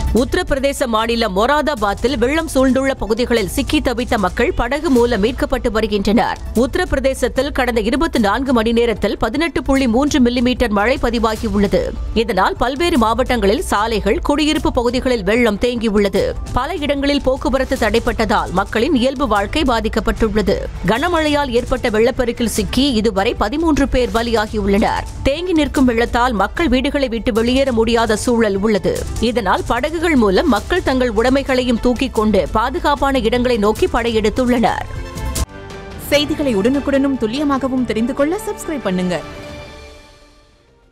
உத்தரப்பிரதேச மாநிலம் மொராதாபாத்தில் வெள்ளம் சூழ்ந்துள்ள பகுதிகளில் சிக்கி தவித்த மக்கள் படகு மூலம் மீட்கப்பட்டு வருகின்றனர் உத்தரப்பிரதேசத்தில் கடந்த இருபத்தி நான்கு மணி நேரத்தில் பதினெட்டு புள்ளி மூன்று மில்லிமீட்டர் மழை பதிவாகியுள்ளது இதனால் பல்வேறு மாவட்டங்களில் சாலைகள் குடியிருப்பு பகுதிகளில் வெள்ளம் தேங்கியுள்ளது பல இடங்களில் போக்குவரத்து தடைப்பட்டதால் மக்களின் இயல்பு வாழ்க்கை பாதிக்கப்பட்டுள்ளது கனமழையால் ஏற்பட்ட வெள்ளப்பெருக்கில் சிக்கி இதுவரை பதிமூன்று பேர் பலியாகியுள்ளனர் தேங்கி நிற்கும் வெள்ளத்தால் மக்கள் வீடுகளை விட்டு வெளியேற முடியாத சூழல் உள்ளது இதனால் படகுகள் மூலம் மக்கள் தங்கள் உடைமைகளையும் தூக்கிக் கொண்டு பாதுகாப்பான இடங்களை நோக்கி படையெடுத்துள்ளனர் செய்திகளை உடனுக்குடனும் துல்லியமாகவும் தெரிந்து கொள்ள சப்ஸ்கிரைப் பண்ணுங்க